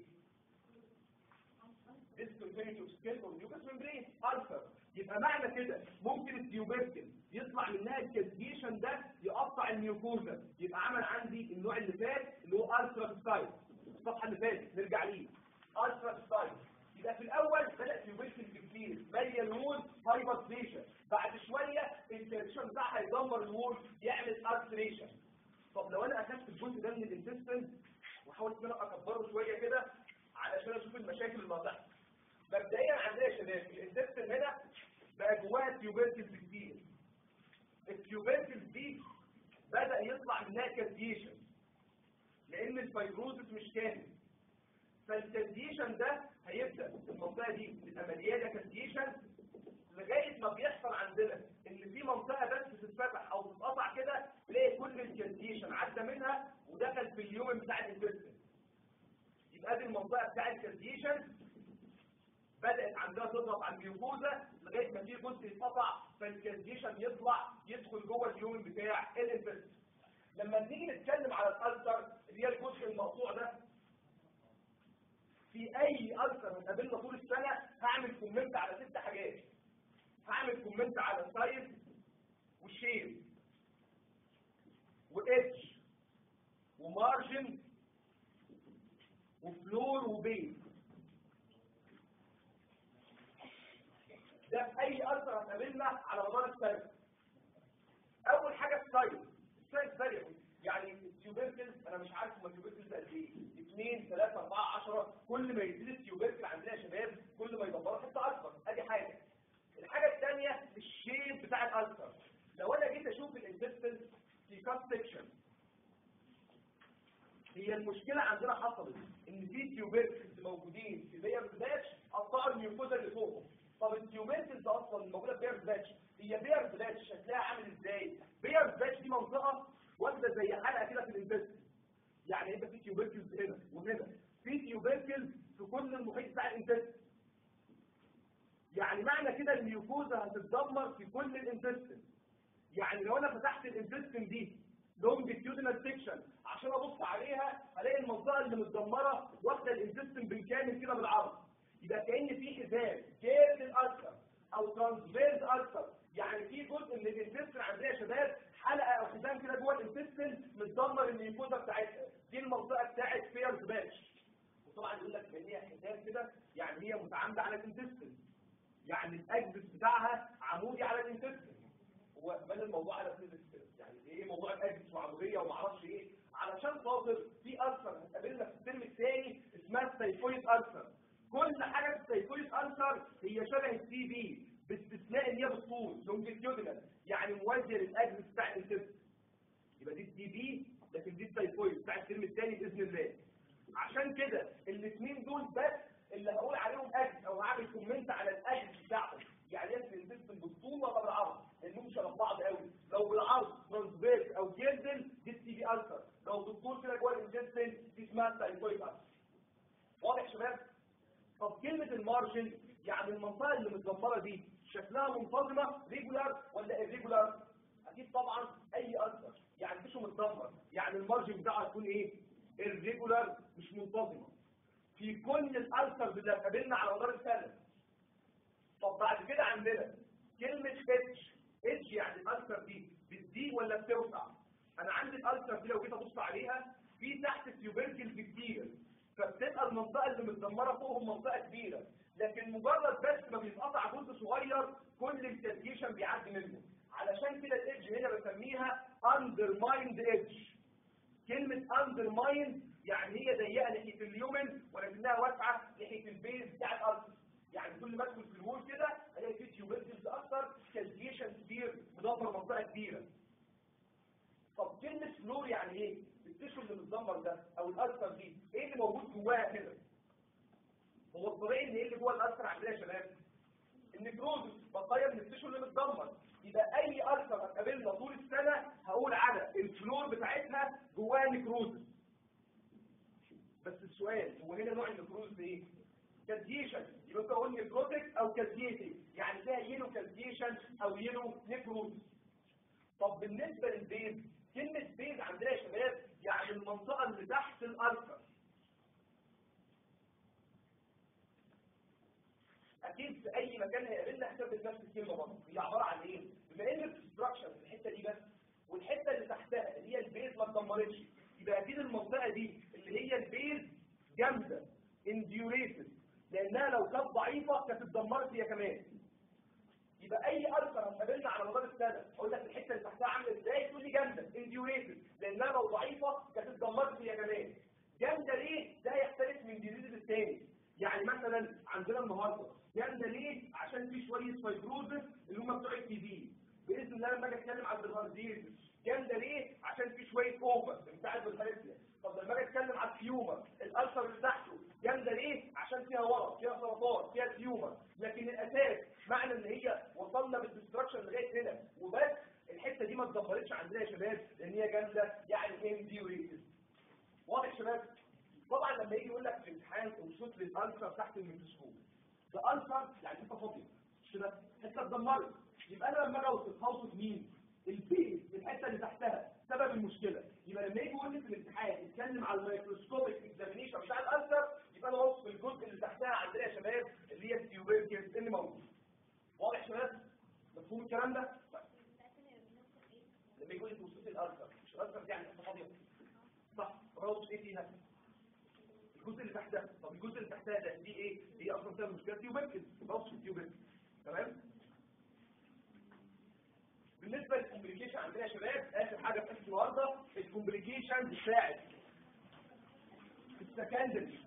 discontinuity of skin or mucous membrane ulcer يبقى معنى كده ممكن التيوبركل يطلع منها الكالسيشن ده يقطع الميوكوزا يبقى عمل عندي النوع اللي فات اللي هو ulcer ستايل الصفحه اللي فاتت نرجع ليه ulcer ستايل يبقى في الاول بدا تيوبركل كتير ماليه الوول هايبرتريشن بعد شويه الكالسيشن بتاعها هيدمر الوول يعمل التريشن طب لو انا اخدت الجزء ده من الانتستين وحاولت ان انا اكبره شويه كده علشان اشوف المشاكل اللي هتحصل مبدئيا عندنا يا شباب الانتستين هنا بقى جواها تيوبركلز كتير التيوبركلز دي بدا يطلع منها كالسيشن لان الفيبروزس مش كامل فالكالسيشن ده هيبدا في المنطقه دي تبقى مليانه كالسيشن لغايه ما بيحصل عندنا ان في منطقه بس تتفتح او تتقطع كده تلاقي كل الكالسيشن عدى منها ودخل في اليوم بتاع الانتستين يبقى دي المنطقه بتاع الكالسيشن بدات عندها تضغط على الميوكوزا لغايه ما في جزء يتقطع فالكالسيشن يطلع يدخل جوه اليوم بتاع الانتستين لما نيجي نتكلم على الالتر اللي هي الجزء المقطوع ده في اي التر هتقابلنا طول السنه هعمل كومنت على ست حاجات هعمل كومنت على السايز والشيب واتش ومارجن وفلور وبيز ده في اي اثر هتقابلنا على مدار السنه اول حاجه السايز السايز فاريبل يعني التيوبركلز انا مش عارف هما التيوبركلز قد ايه 2 3 4 10 كل ما يزيد التيوبركل عندنا يا شباب كل ما يدبروا حته اكبر ادي حاجه الحاجه الثانيه الشيب الالسر لو انا جيت اشوف الانتستين في كات سكشن هي المشكله عندنا حصلت ان في تيوبركلز موجودين في بيرز باتش قطعوا الميوكوزا اللي فوقهم طب التيوبركلز اصلا الموجوده في بيرز باتش هي بيرز باتش شكلها عامل ازاي بيرز باتش دي منطقه واخده زي حلقه كده في الانتستين يعني يبقى في تيوبركلز هنا وهنا في تيوبركلز في كل المحيط بتاع الانتستين يعني معنى كده الميوكوزا هتتدمر في كل الانتستين يعني لو انا فتحت الانتستين دي لونجيتيودينال سيكشن عشان ابص عليها الاقي المنطقه اللي متدمره واخده الانتستين بالكامل كده بالعرض يبقى كان في حزام جيرد الالسر او ترانسفيرز السر يعني في جزء من الانتستين عندنا يا شباب حلقه او حزام كده جوه الانتستين متدمر الميوكوزا بتاعتها دي المنطقه بتاعت فيرز باتش وطبعا يقول لك ان هي حزام كده يعني هي متعامده على الانتستين يعني الاجزس بتاعها عمودي على الانتستين هو مال الموضوع على فيزيكس يعني ايه موضوع الاجزس وعموديه وما اعرفش ايه علشان خاطر في السر هتقابلنا في الترم الثاني اسمها التيفويد السر كل حاجه في التيفويد السر هي شبه السي بي باستثناء ان هي بالطول لونجيتيودينال يعني موازيه للاجزس بتاع الانتستين يبقى دي السي بي لكن دي التيفويد بتاع الترم الثاني باذن الله عشان كده الاثنين دول بس اللي هقول عليهم اجز او هعمل كومنت على الاجز بتاعهم يعني يمكن الانتستين بالطول ولا بالعرض لانهم شبه بعض قوي لو بالعرض ترانسفيرس او جيردل دي السي بي السر لو بالطول كده جوه الانتستين دي اسمها التايفويد السر واضح يا شباب طب كلمه المارجن يعني المنطقه اللي متدمره دي شكلها منتظمه ريجولار ولا irregular اكيد طبعا اي السر يعني مش متدمر يعني المارجن بتاعها هتكون ايه irregular مش منتظمه في كل الالسرز اللي هتقابلنا على مدار السنه طب بعد كده عندنا كلمه اتش اتش يعني الالسر دي بتزيد ولا بتوسع انا عندي الالسر دي لو جيت ابص عليها في تحت التيوبركل كتير فبتبقى المنطقه اللي متدمره فوقهم منطقه كبيره لكن مجرد بس ما بيتقطع جزء صغير كل الكالكيشن بيعدي منه علشان كده الادج هنا بسميها اندرمايند ايدج كلمة undermine يعني هي ضيقة ناحية اليومن ولكنها واسعة ناحية البيز بتاع الأرض يعني كل ما ادخل في الوول كده الاقي في تيوبركلز اكتر كالكيشن كبير مدمر منطقة كبيرة طب كلمة فلور يعني ايه؟ التشو اللي متدمر ده او الألسر دي ايه اللي موجود جواها كده؟ هو الطبيعي ان ايه اللي جوه الألسر عندنا يا شباب؟ النكروزس بقايا من التشو اللي متدمر يبقى اي ألسر هتقابلنا طول السنة هقول على الفلور بتاعتها جواها نكروزس بس السؤال هو هنا نوع النكروزس ايه؟ كالسيشن يبقى انت قول نكروتك او كالسيتي يعني فيها يلو كالسيشن او يلو نكروزس طب بالنسبة للبيز كلمة بيز عندنا يا شباب يعني المنطقة اللي تحت الألسر اكيد في اي مكان هيقابلنا هتقابل نفس الكلمه برضه هي عباره عن ايه بما ان الستراكشر في الحته دي بس والحته اللي تحتها اللي هي البيز ما اتدمرتش يبقى اكيد المنطقه دي اللي هي البيز جامده انديوريتد لانها لو كانت ضعيفه كانت اتدمرت هي كمان يبقى اي ألسر هتقابلنا على مدار السنه اقول لك الحته اللي تحتها عامله ازاي تقول لي جامده انديوريتد لانها لو ضعيفه كانت اتدمرت هي كمان جامده ليه ده يختلف من ديزيز للتاني يعني مثلا عندنا النهارده جامده ليه عشان في شويه فايبروزس اللي هم بتوع التي في باذن الله لما اجي اتكلم عن الهارديز جامده ليه عشان في شويه اوفر بتاعت بالهارسيا طب لما اجي اتكلم عن التيومر الالسر اللي تحته جامده ليه عشان فيها ورم فيها سرطان فيها تيومر لكن الاساس معنى ان هي وصلنا بالدستراكشن لغايه هنا وبس الحته دي ما اتدمرتش عندنا يا شباب لان هي جامده يعني انديوريتد واضح يا شباب طبعا لما يجي يقول لك في الامتحان اوصف لي الالسر تحت الميكروسكوب ده السر يعني حته فاضيه مش كده حته اتدمرت يبقى انا لما اجي اوصفها اوصف مين البيز الحته اللي تحتها سبب المشكله يبقى لما يجي يقول لي في الامتحان يتكلم على الميكروسكوبيك اكزامينيشن بتاع الالسر يبقى انا اوصف الجزء اللي تحتها عندنا يا شباب اللي هي التيوبركلز اللي موجود واضح يا شباب مفهوم الكلام ده طيب. لما يقول لي توصف الالسر مش الالسر دي يعني حته فاضيه صح روض ايه فيها الجزء اللي تحتها طب الجزء اللي تحتها ده دي ايه هي اصلا سبب مشكله تيوبركل رص التيوبركل تمام بالنسبه للكومبليكيشن عندنا يا شباب اخر حاجه في حصه النهارده الكومبليكيشن بتاعت السكندري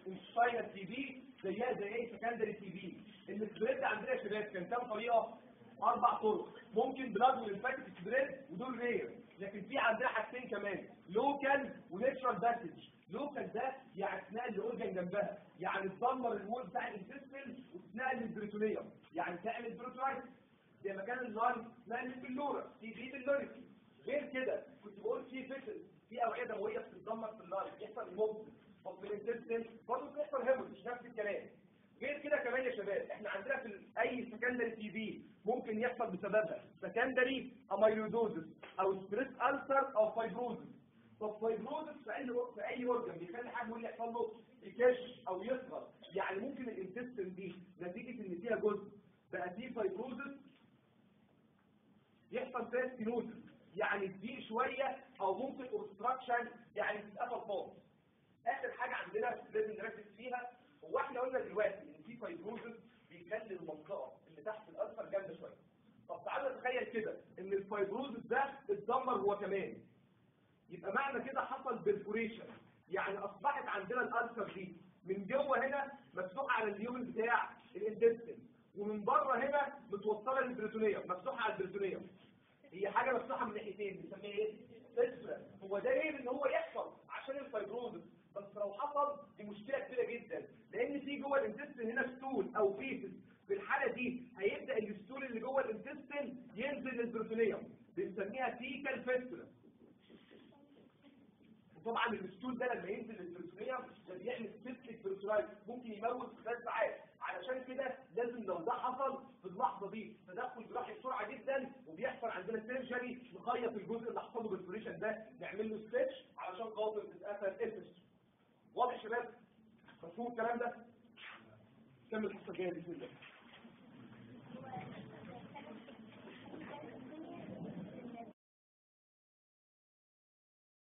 انساينال تي في زيها زي ايه سكندري تي في السبريد عندنا يا شباب كان كام طريقه اربع طرق ممكن بلاد والانفكتيف سبريد ودول رير لكن في عندنا حاجتين كمان لوكال ونيتشرال باسج لوكال ده يعني تنقل الاورجن جنبها يعني تدمر الوول بتاع الانتستين وتنقل للبريتونيوم يعني تعمل بريتونايتس زي ما كان النهار تنقل للبلورا في بيت اللوريكي غير كده كنت بقول في فكر في اوعيه دمويه بتتدمر في اللايف يحصل موب في الانتستين برضه بيحصل هيموريج نفس الكلام غير كده كمان يا شباب احنا عندنا في ال- اي سكندري تي بي ممكن يحصل بسببها سكندري اميلودوزس او ستريس السر او فايبروزس طب فايبروزس في اي في اي اورجن بيخلي حد اللي يحصل له يكش او يصغر يعني ممكن الانتستين دي نتيجه ان فيها جزء بقى فيه فايبروزس يحصل فيها ستينوزس يعني تضيق شويه او ممكن اوبستراكشن يعني تتقفل خالص اخر حاجه عندنا لازم نركز فيها هو احنا قلنا دلوقتي ان في فايبروزس بيخلي المنطقه اللي تحت الالسر جامده شويه طب تعالى نتخيل كده ان الفايبروزس ده اتدمر هو كمان يبقى معنى كده حصل بيرفوريشن يعني اصبحت عندنا الالسر دي من جوه هنا مفتوحه على اليومن بتاع الانتستين ومن بره هنا متوصله للبريتونيوم مفتوحه على البريتونيوم هي حاجه مفتوحه من ناحيتين بنسميها ايه؟ اسفل هو ده ايه ان هو يحصل عشان الفايبروزس بس لو حصل دي مشكله كبيره جدا لان في جوه الانتستين هنا ستول او فيسس في الحاله دي هيبدا الستول اللي جوه الانتستين ينزل للبريتونيوم بنسميها فيكال فيستولا وطبعا الستول ده لما ينزل للبريتونيوم ده بيعمل سيستيك بريتونايت ممكن يموت في ثلاث ساعات علشان كده لازم لو ده حصل في اللحظه دي تدخل جراحي بسرعه جدا وبيحصل عندنا سيرجري نخيط الجزء اللي حصل له بالبريشن ده نعمل له ستيتش علشان خاطر تتقفل الفش واضح يا شباب مفهوم الكلام ده كمل الحصه الجايه باذن الله